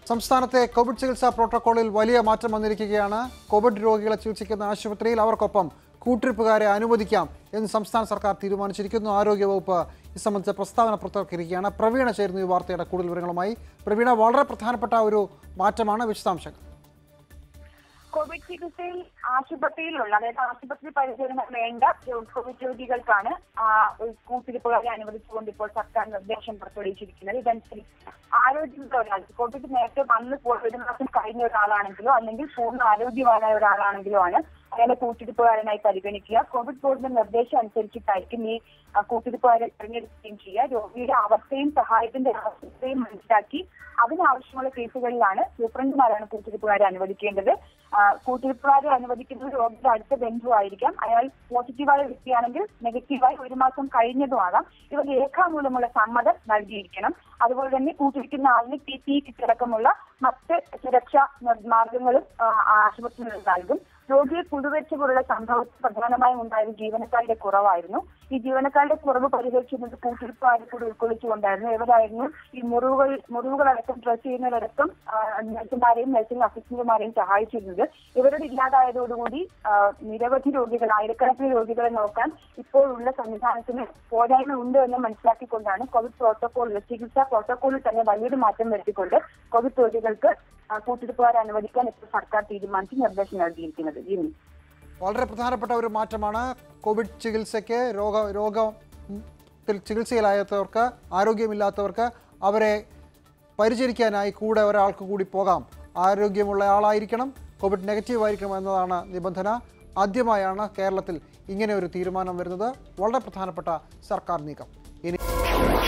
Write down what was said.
സംസ്ഥാനത്തെ കോവിഡ് ചികിത്സാ പ്രോട്ടോക്കോളിൽ വലിയ മാറ്റം വന്നിരിക്കുകയാണ് കോവിഡ് രോഗികളെ ചികിത്സിക്കുന്ന ആശുപത്രിയിൽ അവർക്കൊപ്പം കൂട്ടിരിപ്പുകാരെ അനുവദിക്കാം എന്ന് സംസ്ഥാന സർക്കാർ തീരുമാനിച്ചിരിക്കുന്നു ആരോഗ്യവകുപ്പ് ഇത് സംബന്ധിച്ച പ്രസ്താവന പുറത്തിറക്കിയിരിക്കുകയാണ് പ്രവീണ ചേരുന്നു ഈ വാർത്തയുടെ കൂടുതൽ വിവരങ്ങളുമായി പ്രവീണ വളരെ പ്രധാനപ്പെട്ട ഒരു മാറ്റമാണ് വിശദാംശങ്ങൾ കോവിഡ് ചികിത്സയിൽ ആശുപത്രിയിലുള്ള അതായത് ആശുപത്രി പരിചരണം വേണ്ട കോവിഡ് രോഗികൾക്കാണ് ആ, ഒരു കൂട്ടിരിപ്പുകാരെ അനുവദിച്ചുകൊണ്ട് ഇപ്പോൾ സർക്കാർ നിർദ്ദേശം പുറപ്പെടുവിച്ചിരിക്കുന്നത് ഇതനുസരിച്ച് ആരോഗ്യമുള്ള ഒരാൾ കോവിഡ് നേരത്തെ വന്ന് പോയി ഒരു മാസം കഴിഞ്ഞ ഒരാളാണെങ്കിലോ അല്ലെങ്കിൽ പൂർണ്ണ ആരോഗ്യവാനായ ഒരാളാണെങ്കിലോ ആണ് അയാളെ കൂട്ടിരിപ്പുകാരനായി പരിഗണിക്കുക കോവിഡ് ബോർഡിന്റെ നിർദ്ദേശം അനുസരിച്ചിട്ടായിരിക്കും ഈ ആ, കൂട്ടിരിപ്പുകാരെ തിരഞ്ഞെടുക്കുകയും ചെയ്യുക രോഗിയുടെ അവസ്ഥയും സഹായത്തിന്റെ അവസ്ഥയും മനസ്സിലാക്കി അതിനാവശ്യമുള്ള കേസുകളിലാണ് സൂപ്രണ്ടുമാരാണ് കൂട്ടിരിപ്പുകാരെ അനുവദിക്കേണ്ടത് ആ, കൂട്ടിരിപ്പുകാരെ അനുവദിക്കുന്നത് രോഗിയുടെ അടുത്ത ബന്ധുവായിരിക്കാം അയാൾ പോസിറ്റീവായ വ്യക്തിയാണെങ്കിൽ നെഗറ്റീവായി ഒരു മാസം കഴിഞ്ഞതുമാകാം ഇവർ രേഖാമൂലമുള്ള സമ്മതം നൽകിയിരിക്കണം അതുപോലെ തന്നെ കൂട്ടിരിക്കുന്ന ആളിന് പി പി കിറ്റ് അടക്കമുള്ള മറ്റ് സുരക്ഷാ നിർ- മാർഗങ്ങളും ആ, ആശുപത്രിയിൽ നൽകും രോഗിയെ കുടിവെച്ച പോലുള്ള സംഭവത്തിൽ പ്രധാനമായും ഉണ്ടായത് ജീവനക്കാരുടെ കുറവായിരുന്നു ഈ ജീവനക്കാരുടെ കുറവ് പരിഹരിക്കുന്നത് കൂട്ടിരിപ്പാരെ കൂടി ഉൾക്കൊള്ളിച്ചുകൊണ്ടായിരുന്നു ഇവരായിരുന്നു ഈ മുറിവുകൾ മുറിവുകളടക്കം ഡ്രസ് ചെയ്യുന്നവരടക്കം ആ, നഴ്സുമാരെയും നഴ്സിംഗ് അസിസ്റ്റന്റുമാരെയും സഹായിച്ചിരുന്നത് ഇവരുടെ ഇല്ലാതായതോടുകൂടി ആ, നിരവധി രോഗികൾ ആയിരക്കണക്കിന് രോഗികളെ നോക്കാൻ ഇപ്പോൾ ഉള്ള സംവിധാനത്തിന് പോരായ്മ ഉണ്ട് എന്ന് മനസ്സിലാക്കിക്കൊണ്ടാണ് കോവിഡ് പ്രോട്ടോകോളിൽ ചികിത്സാ പ്രോട്ടോകോളിൽ തന്നെ വലിയൊരു മാറ്റം വരുത്തിക്കൊണ്ട് കോവിഡ് രോഗികൾക്ക് ആ, കൂട്ടിരിപ്പുകാരെ അനുവദിക്കാൻ ഇപ്പോൾ സർക്കാർ തീരുമാനിച്ച് നിർദ്ദേശം നൽകിയിരിക്കുന്നത് ജിമ്മി വളരെ പ്രധാനപ്പെട്ട ഒരു മാറ്റമാണ് കോവിഡ് ചികിത്സയ്ക്ക് രോഗ രോഗത്തിൽ ചികിത്സയിലായവർക്ക് ആരോഗ്യമില്ലാത്തവർക്ക് അവരെ പരിചരിക്കാനായി കൂടെ ഒരാൾക്ക് കൂടി പോകാം ആരോഗ്യമുള്ള ആളായിരിക്കണം കോവിഡ് നെഗറ്റീവ് ആയിരിക്കണം എന്നതാണ് നിബന്ധന ആദ്യമായാണ് കേരളത്തിൽ ഇങ്ങനെ ഒരു തീരുമാനം വരുന്നത് വളരെ പ്രധാനപ്പെട്ട സർക്കാർ നീക്കം ഇനി